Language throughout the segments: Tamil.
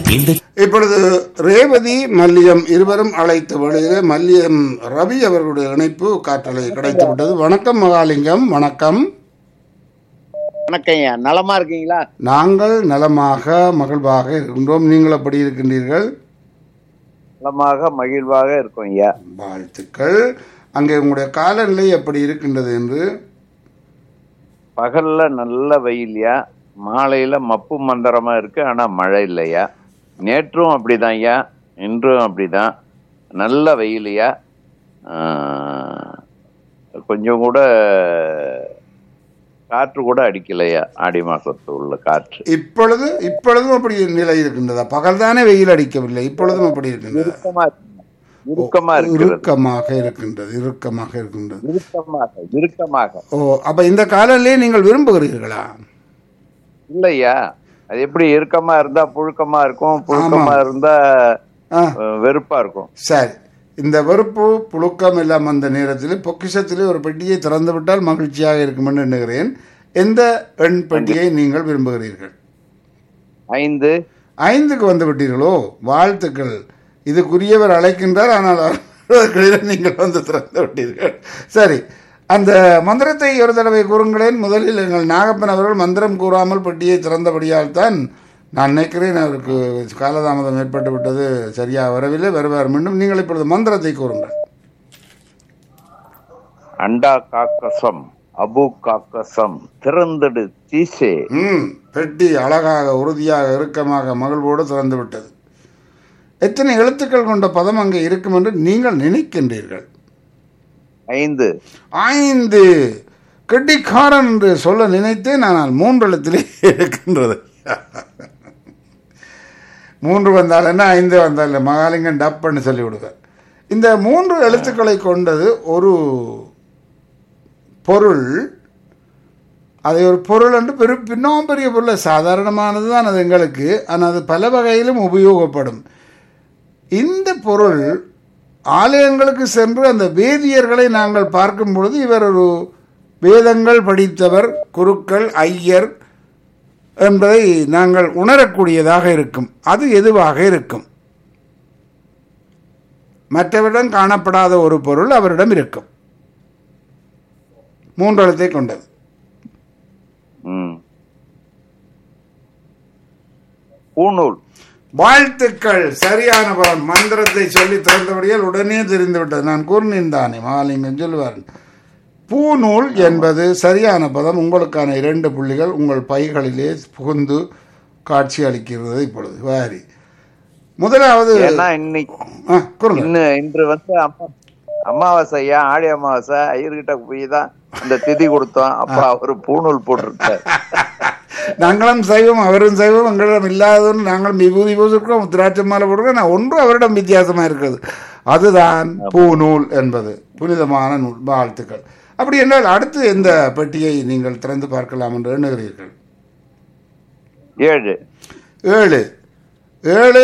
இந்த இப்பொழுது ரேவதி மல்லியம் இருவரும் அழைத்த வேளையிலே மல்லியம் ரவி அவர்களுடைய இணைப்பு காற்றலை கிடைத்து விட்டது வணக்கம் மகாலிங்கம் வணக்கம் வணக்கம் ஐயா நலமா இருக்கீங்களா நாங்கள் நலமாக மகிழ்வாக இருக்கின்றோம் நீங்கள் எப்படி இருக்கின்றீர்கள் நலமாக மகிழ்வாக இருக்கும் ஐயா வாழ்த்துக்கள் அங்கே உங்களுடைய காலநிலை எப்படி இருக்கின்றது என்று பகல்ல நல்ல வெயில்யா மாலையில மப்பு மந்தரமா இருக்கு ஆனா மழை இல்லையா நேற்றும் அப்படிதான் ஐயா இன்றும் அப்படிதான் நல்ல வெயிலையா கொஞ்சம் கூட காற்று கூட அடிக்கலையா ஆடி மாசத்து உள்ள காற்று இப்பொழுது இப்பொழுதும் அப்படி நிலை இருக்கின்றதா பகல் தானே வெயில் அடிக்கவில்லை இப்பொழுதும் அப்படி இருக்கின்றதா இறுக்கமா இருக்கு. இறுக்கமா இருக்கிறது இறுக்கமாக இருக்கின்றது இறுக்கமாக இருக்கின்றது இறுக்கமாக இறுக்கமாக ஓ அப்ப இந்த காலநிலையை நீங்கள் விரும்புகிறீர்களா இல்லையா அது எப்படி இறுக்கமா இருந்தா புழுக்கமா இருக்கும் புழுக்கமா இருந்தா ஆ அஹ், வெறுப்பா இருக்கும் சரி இந்த வெறுப்பு புழுக்கம் எல்லாம் அந்த நேரத்தில் பொக்கிஷத்திலே ஒரு பெட்டியை திறந்து விட்டால் மகிழ்ச்சியாக இருக்கும் என்று எண்ணுகிறேன் எந்த எண் பெட்டியை நீங்கள் விரும்புகிறீர்கள் ஐந்து ஐந்துக்கு வந்து விட்டீர்களோ வாழ்த்துக்கள் இதுக்குரியவர் அழைக்கின்றார் ஆனால் அவர்களுக்கு நீங்கள் வந்து திறந்து விட்டீர்கள் சரி அந்த மந்திரத்தை ஒரு தடவை கூறுங்களேன் முதலில் எங்கள் நாகப்பன் அவர்கள் மந்திரம் கூறாமல் பெட்டியை திறந்தபடியால் தான் நான் நினைக்கிறேன் அவருக்கு காலதாமதம் ஏற்பட்டு விட்டது சரியாக வரவில்லை வருவார் மீண்டும் நீங்கள் இப்பொழுது மந்திரத்தை கூறுங்கள் அண்டா காக்கசம் அபு காக்கசம் திறந்தடு தீசே ம் பெட்டி அழகாக உறுதியாக இறுக்கமாக மகிழ்வோடு திறந்து விட்டது எத்தனை எழுத்துக்கள் கொண்ட பதம் அங்கே இருக்கும் என்று நீங்கள் நினைக்கின்றீர்கள் ஐந்து ஐந்து கெட்டிக்காரன் என்று சொல்ல நினைத்தேன் ஆனால் மூன்று எழுத்திலே இருக்கின்றது மூன்று வந்தால் என்ன ஐந்து வந்தால் இல்லை மகாலிங்கம் டப்புன்னு சொல்லி விடுவேன் இந்த மூன்று எழுத்துக்களை கொண்டது ஒரு பொருள் அதை ஒரு பொருள் என்று பெரு பின்னும் பெரிய பொருள் சாதாரணமானது தான் அது எங்களுக்கு ஆனால் அது பல வகையிலும் உபயோகப்படும் இந்த பொருள் ஆலயங்களுக்கு சென்று அந்த வேதியர்களை நாங்கள் பார்க்கும் பொழுது இவர் ஒரு வேதங்கள் படித்தவர் குருக்கள் ஐயர் என்பதை நாங்கள் உணரக்கூடியதாக இருக்கும் அது எதுவாக இருக்கும் மற்றவரிடம் காணப்படாத ஒரு பொருள் அவரிடம் இருக்கும் மூன்றெழுத்தை கொண்டது ம். பூநூல் வாழ்த்துக்கள் சரியான பலன் மந்திரத்தை சொல்லி திறந்தபடியால் உடனே தெரிந்துவிட்டது நான் கூறினேன் தானே மகாலிங்கம் சொல்லுவார் பூநூல் என்பது சரியான பதம் உங்களுக்கான இரண்டு புள்ளிகள் உங்கள் பைகளிலே புகுந்து காட்சி அளிக்கிறது இப்பொழுது வாரி முதலாவது ஏன்னா இன்னைக்கு ஆ, கூறுங்க இன்னும் இன்று வந்து அம்மா அமாவாசையா ஆடி அமாவாசை ஐயர்கிட்ட போய் தான் அந்த திதி கொடுத்தோம் அப்ப அவரு பூநூல் போட்டிருக்காரு நாங்களும் செய்வோம் அவரும் செய்வோம் எங்களிடம் இல்லாதவன் நாங்களும் விபூதி பூசிருக்கோம் திராட்சை மாலை போட்டிருக்கோம் நான் ஒன்று அவரிடம் வித்தியாசமா இருக்கிறது அதுதான் பூநூல் என்பது புனிதமான நூல் வாழ்த்துக்கள் அப்படி என்றால் அடுத்து எந்த பெட்டியை நீங்கள் திறந்து பார்க்கலாம் என்று எண்ணுகிறீர்கள் ஏழு ஏழு ஏழு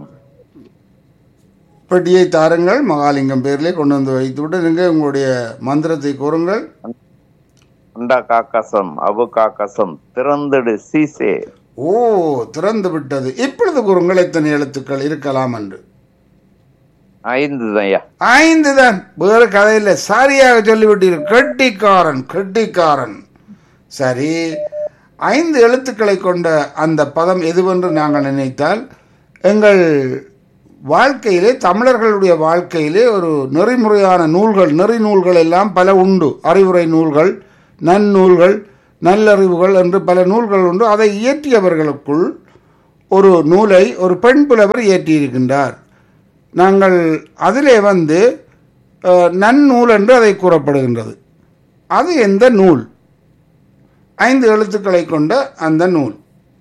பெட்டியை தாருங்கள் மகாலிங்கம் பேரிலே கொண்டு வந்து வைத்துவிட்டு நீங்கள் உங்களுடைய மந்திரத்தை கூறுங்கள் அண்டா காக்கசம் அபு காக்கசம் திறந்தடு சீசே ஓ திறந்து விட்டது இப்பொழுது கூறுங்கள் எத்தனை எழுத்துக்கள் இருக்கலாம் என்று ஐந்து ஐயா ஐந்து தான் வேறு கதையில் சரியாக சொல்லிவிட்டீர்கள் கெட்டிக்காரன் கெட்டிக்காரன் சரி ஐந்து எழுத்துக்களை கொண்ட அந்த பதம் எதுவென்று நாங்கள் நினைத்தால் எங்கள் வாழ்க்கையிலே தமிழர்களுடைய வாழ்க்கையிலே ஒரு நெறிமுறையான நூல்கள் நெறி நூல்கள் எல்லாம் பல உண்டு அறிவுரை நூல்கள் நன்னூல்கள் நல்லறிவுகள் என்று பல நூல்கள் உண்டு அதை இயற்றியவர்களுக்குள் ஒரு நூலை ஒரு பெண் புலவர் இயற்றியிருக்கின்றார் நாங்கள் அதிலே வந்து அஹ், நன்னூல் என்று அதை கூறப்படுகின்றது அது எந்த நூல் ஐந்து எழுத்துக்களை கொண்ட அந்த நூல்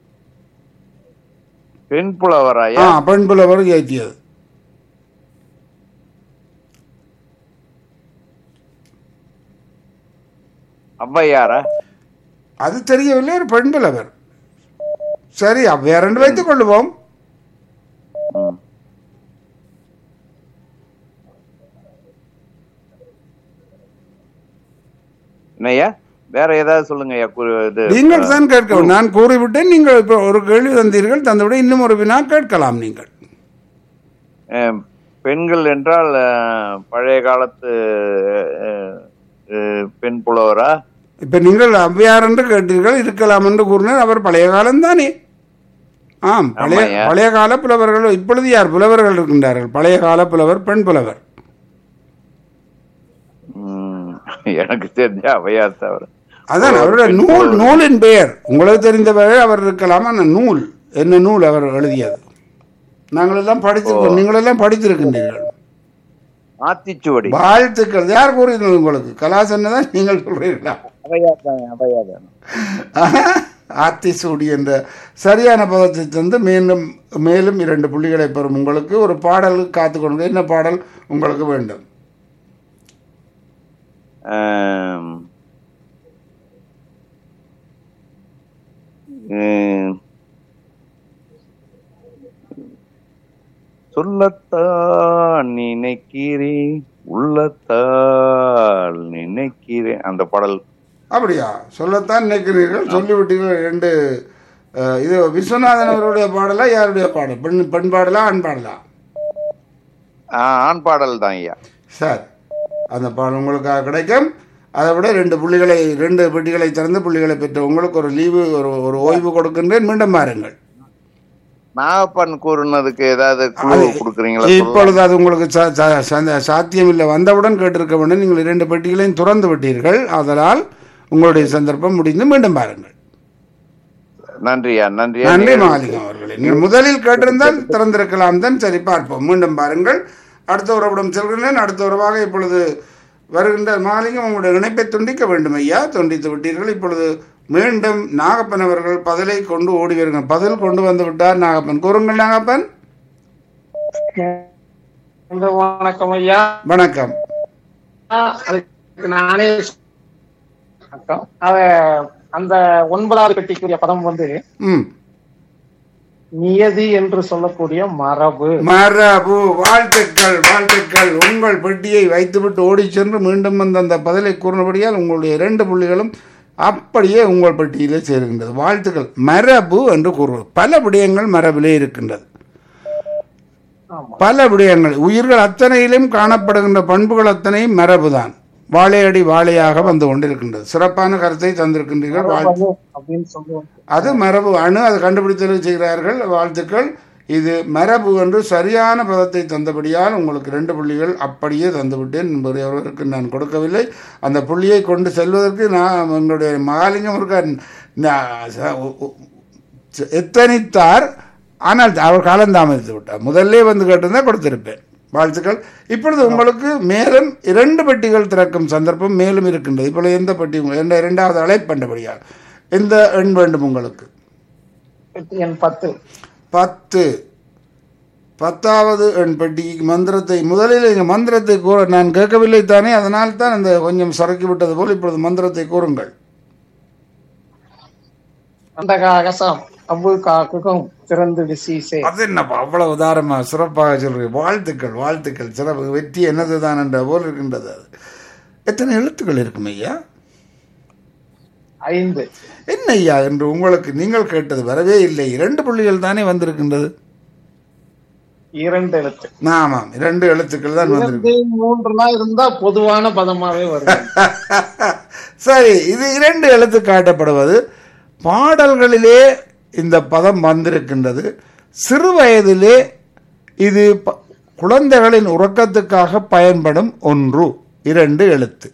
பெண் புலவராயா ஆ பெண் புலவர் இயற்றியது ஔவையாரா அது தெரியவில்லை ஒரு பெண் புலவர் சரி அப்ப வேற ரெண்டு வைத்துக் கொள்ளுவோம் ம். என்னய்யா வேற ஏதாவது சொல்லுங்க ஐயா கு- இது நீங்கள் தான் கேட்க வேண்டும். நான் கூறிவிட்டேன் நீங்கள் இப்போ ஒரு கேள்வி தந்தீர்கள் தந்தவிட இன்னும் ஒரு வினா கேட்கலாம் நீங்கள் அஹ், பெண்கள் என்றால் அஹ், பழைய காலத்து அஹ், அஹ், பெண் புலவரா இப்ப நீங்கள் ஔவையார் என்று கேட்டீர்கள் இருக்கலாம் என்று கூறினார் அவர் பழைய காலம் தானே ஆம் பழைய ஆமாய்யா. பழைய கால புலவர்கள் இப்பொழுது யார் புலவர்கள் இருக்கின்றார்கள் பழைய கால புலவர் பெண் புலவர் ம், எனக்கு தெரிஞ்ச அவையார் தவிர அதான் அவருடைய நூல் நூலின் பெயர் உங்களுக்கு தெரிந்தவரை அவர் இருக்கலாம் ஆனால் நூல் என்ன நூல் அவர் எழுதியது நாங்கள் எல்லாம் படித்து நீங்கள் எல்லாம் படித்திருக்கின்றீர்கள் ஆத்திச்சுவடி வாழ்த்துக்கள் யார் கூறினது உங்களுக்கு கலாசன்னு தான் நீங்கள் சொல்றீர்களா அவையார் தான் அவையார் தான் ஆத்திசூடி என்ற சரியான பதத்தை தந்து மீண்டும் மேலும் இரண்டு புள்ளிகளை பெறும் உங்களுக்கு ஒரு பாடல் காத்து கொண்டு என்ன பாடல் உங்களுக்கு வேண்டும் ஆம். ம். சொல்லத்தான் நினைக்கிறேன் உள்ளத்தால் நினைக்கிறேன் அந்த பாடல் அப்படியா சொல்லத்தான் நினைக்கிறீர்கள் சொல்லிவிட்டீர்கள் ரெண்டு அஹ், இது விஸ்வநாதன் அவருடைய பாடலா யாருடைய பாடல் பெண் பெண் பாடலா ஆண் பாடலா ஆ, ஆண் பாடல் தான் ஐயா சார் அந்த பாடல் உங்களுக்காக கிடைக்கும் அதை விட ரெண்டு புள்ளிகளை ரெண்டு பெட்டிகளை திறந்து புள்ளிகளை பெற்ற உங்களுக்கு ஒரு லீவு ஒரு ஒரு ஓய்வு கொடுக்கின்றேன் மீண்டும் பாருங்கள் நாகப்பன் கூறுனதுக்கு ஏதாவது குழு கொடுக்குறீங்களா இப்பொழுது அது உங்களுக்கு சா- சா- சா- சாத்தியமில்லை வந்தவுடன் கேட்டிருக்க வேண்டும் நீங்கள் இரண்டு பெட்டிகளையும் துறந்து விட்டீர்கள் அதனால் உங்களுடைய சந்தர்ப்பம் முடிந்து மீண்டும் பாருங்கள் நன்றியா நன்றியா நன்றி நீங்கள் மாலிகம் அவர்களே நீங்கள் முதலில் கேட்டிருந்தால் திறந்திருக்கலாம் தான் சரி பார்ப்போம் மீண்டும் பாருங்கள் அடுத்த உறவிடம் செல்கின்றேன் அடுத்த உறவாக இப்பொழுது வருகின்ற மாலிகம் உங்களுடைய இணைப்பை துண்டிக்க வேண்டும் ஐயா துண்டித்து விட்டீர்கள் இப்பொழுது மீண்டும் நாகப்பன் அவர்கள் பதிலை கொண்டு ஓடி வருகிறார் பதில் கொண்டு வந்து விட்டார் நாகப்பன் கூறுங்கள் நாகப்பன் இந்த வணக்கம் ஐயா வணக்கம் அதுக்கு நானே வணக்கம். அத அந்த ஒன்பதாவது பெட்டிக்குரிய பதம் வந்து ம் நியதி என்று சொல்லக்கூடிய மரபு மரபு வாழ்த்துக்கள் வாழ்த்துக்கள் உங்கள் பெட்டியை வைத்துவிட்டு ஓடிச் சென்று மீண்டும் வந்து அந்த பதிலை கூறினபடியால் உங்களுடைய இரண்டு புள்ளிகளும் அப்படியே உங்கள் பெட்டியிலே சேருகின்றது வாழ்த்துக்கள் மரபு என்று கூறுவது பல விடயங்கள் மரபிலே இருக்கின்றது ஆமா பல விடயங்கள் உயிர்கள் அத்தனையிலும் காணப்படுகின்ற பண்புகள் அத்தனையும் மரபுதான் வாழையடி வாழையாக வந்து கொண்டிருக்கின்றது சிறப்பான கருத்தை தந்திருக்கின்றீர்கள் வாழ்த்து மரபு அப்படின்னு சொல்லுவோம் அது மரபு அணு அது கண்டுபிடித்தல் செய்கிறார்கள் வாழ்த்துக்கள் இது மரபு என்று சரியான பதத்தை தந்தபடியால் உங்களுக்கு ரெண்டு புள்ளிகள் அப்படியே தந்துவிட்டேன் ஒருவருக்கு நான் கொடுக்கவில்லை அந்த புள்ளியை கொண்டு செல்வதற்கு நான் எங்களுடைய மகாலிங்கம் இருக்க நா- ச- உ- உ- ச- எத்தனித்தார் ஆனால் அவர் காலம் தாமதித்து விட்டார் முதல்ல வந்து கேட்டிருந்தா கொடுத்திருப்பேன் வாழ்த்துக்கள் இப்பொழுது உங்களுக்கு மேலும் இரண்டு பெட்டிகள் திறக்கும் சந்தர்ப்பம் மேலும் இருக்கின்றது இப்பொழுது எந்த பெட்டி உங்க- எந்த இரண்டாவது அழைப்பண்டபடியால் எந்த எண் வேண்டும் உங்களுக்கு பெட்டி எண் பத்து பத்து பத்தாவது எண் பெட்டி மந்திரத்தை முதலில் இங்கே மந்திரத்தை கூற நான் கேட்கவில்லை தானே அதனால் தான் அந்த கொஞ்சம் சரக்கி விட்டது போல் இப்பொழுது மந்திரத்தை கூறுங்கள் அந்த அகசம் அம்பு காக்குக்கும் திறந்து விசீசே அது என்னப்பா அவ்வளவு உதாரமா சிறப்பாக சொல்றீங்க வாழ்த்துக்கள் வாழ்த்துக்கள் சிறப்பு வெற்றி என்னதுதான் என்ற போல் இருக்கின்றது அது எத்தனை எழுத்துக்கள் இருக்கும் ஐயா ஐந்து என்ன ஐயா என்று உங்களுக்கு நீங்கள் கேட்டது வரவே இல்லை இரண்டு புள்ளிகள் தானே வந்திருக்கின்றது இரண்டு எழுத்து ஆமாம் இரண்டு எழுத்துக்கள் தான் வந்திருக்கு இரண்டு மூன்றுலாம் இருந்தா பொதுவான பதமாவே வரும் சரி இது இரண்டு எழுத்து காட்டப்படுவது பாடல்களிலே இந்த பதம் வந்திருக்கின்றது சிறு வயதிலே இது ப- குழந்தைகளின் உறக்கத்துக்காக பயன்படும் ஒன்று இரண்டு எழுத்து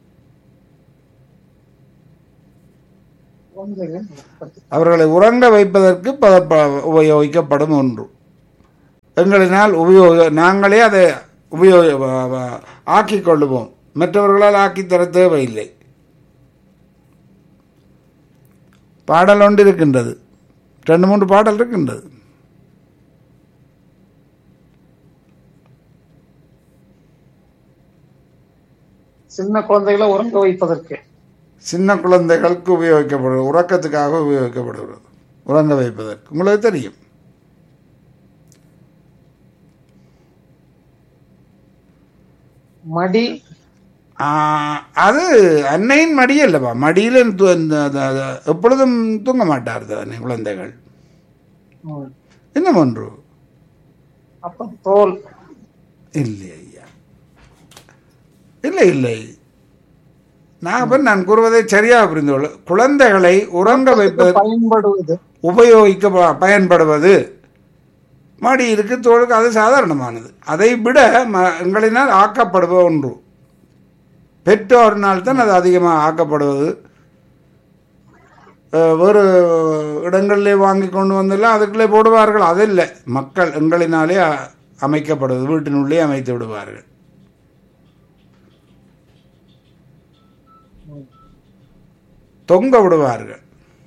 அவர்களை உறங்க வைப்பதற்கு பத- ப- உபயோகிக்கப்படும் ஒன்று எங்களினால் உபயோக நாங்களே அதை உபயோக வ- வ- ஆக்கிக் கொள்ளுவோம் மற்றவர்களால் ஆக்கி தர தேவையில்லை பாடல் ஒன்று இருக்கின்றது ரெண்டு மூன்று பாடல் இருக்கின்றது சின்ன குழந்தைகளை உறங்க வைப்பதற்கு சின்ன குழந்தைகளுக்கு உபயோகிக்கப்படுகிறது உறக்கத்துக்காக உபயோகிக்கப்படுகிறது உறங்க வைப்பதற்கு உங்களுக்கு தெரியும் மடி ஆ, அது அன்னையின் மடி அல்லவா மடியில் து- இந்த- இந்த- இந்த- எப்பொழுதும் தூங்க மாட்டார் தானே குழந்தைகள் ம். என்ன ஒன்று அப்ப தோல் இல்லை ஐயா இல்லை இல்லை நான் நான் கூறுவதை சரியாக புரிந்து கொள்ள குழந்தைகளை உறங்க வைப்பது பயன்படுவது உபயோகிக்க ப- பயன்படுவது மடி இருக்கு தோளுக்கு அது சாதாரணமானது அதை விட ம- எங்களினால் ஆக்கப்படுவ ஒன்று பெற்றோரினால் தான் அது அதிகமாக ஆக்கப்படுவது அஹ், வேறு இடங்களிலே வாங்கி கொண்டு வந்தெல்லாம் அதுக்குள்ளே போடுவார்கள் அது இல்லை மக்கள் எங்களினாலே அ- அமைக்கப்படுவது வீட்டினுள்ளே அமைத்து விடுவார்கள் தொங்க விடுவார்கள்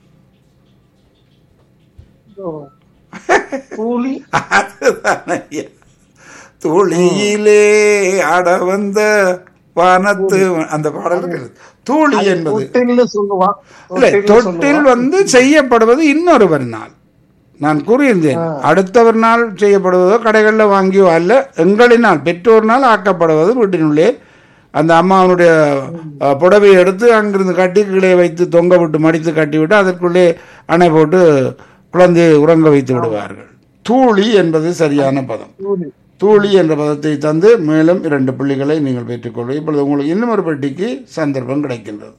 ஓ. கூலி அதுதான் ஐயா. துளியிலே ஆட வந்த வானத்து அந்த பாடல் இருக்கிறது தூளி என்பது தொட்டில்னு சொல்லுவான் இல்லை தொட்டில்னு தொட்டில் சொல்லுவான். வந்து செய்யப்படுவது இன்னொருவர் நாள் நான் கூறியிருந்தேன் அடுத்தவர் நாள் செய்யப்படுவதோ கடைகளில் வாங்கியோ அல்ல எங்களினால் பெற்றோர்னால் ஆக்கப்படுவது வீட்டினுள்ளே அந்த அம்மாவனுடைய அஹ், புடவையை எடுத்து அங்கிருந்து கட்டி கீழே வைத்து தொங்க விட்டு மடித்து கட்டி விட்டு அதற்குள்ளே அணை போட்டு குழந்தையை உறங்க வைத்து விடுவார்கள் தூளி என்பது சரியான பதம் கூலி தூளி என்ற பதத்தை தந்து மேலும் இரண்டு புள்ளிகளை நீங்கள் பெற்றுக்கொள்ளும் இப்பொழுது உங்களுக்கு இன்னும் ஒரு பெட்டிக்கு சந்தர்ப்பம் கிடைக்கின்றது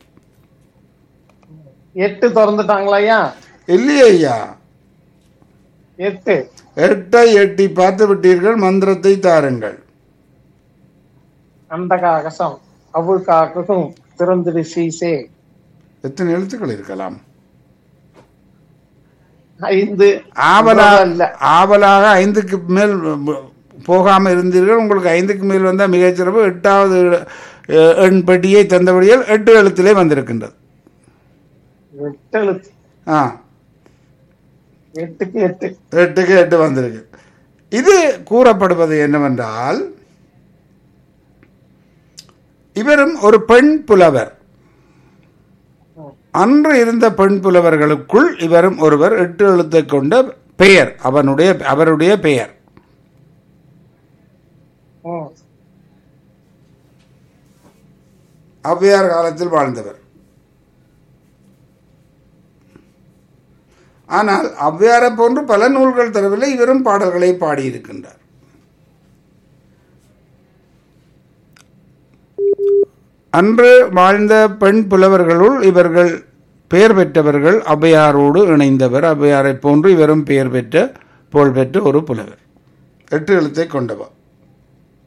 எட்டு திறந்துட்டாங்களா ஐயா இல்லையே ஐயா எட்டு எட்டை எட்டி பார்த்து விட்டீர்கள் மந்திரத்தை தாருங்கள் அண்டகா அகசம் அவுழ்கா அகசும் திறந்துடு சீசே எத்தனை எழுத்துக்கள் இருக்கலாம் ஐந்து ஆவலாக இல்ல ஆவலாக ஐந்துக்கு மேல் போகாமல் இருந்தீர்கள் உங்களுக்கு ஐந்துக்கு மேல் வந்தால் மிகச்சிறப்பு எட்டாவது அஹ், எண் பெட்டியை தந்தபடியால் எட்டு எழுத்திலே வந்திருக்கின்றது எட்டு எழுத்து ஆ எட்டுக்கு எட்டு எட்டுக்கு எட்டு வந்திருக்கு இது கூறப்படுவது என்னவென்றால் இவரும் ஒரு பெண் புலவர் அன்று இருந்த பெண் புலவர்களுக்குள் இவரும் ஒருவர் எட்டு எழுத்தை கொண்ட பெயர் அவனுடைய அவருடைய பெயர் ம். ஔவையார் காலத்தில் வாழ்ந்தவர் ஆனால் ஔவையாரை போன்று பல நூல்கள் தரவில்லை இவரும் பாடல்களை பாடியிருக்கின்றார் அன்று வாழ்ந்த பெண் புலவர்களுள் இவர்கள் பெயர் பெற்றவர்கள் ஔவையாரோடு இணைந்தவர் ஔவையாரை போன்று இவரும் பெயர் பெற்ற புகழ் பெற்ற ஒரு புலவர் எட்டு எழுத்தை கொண்டவர்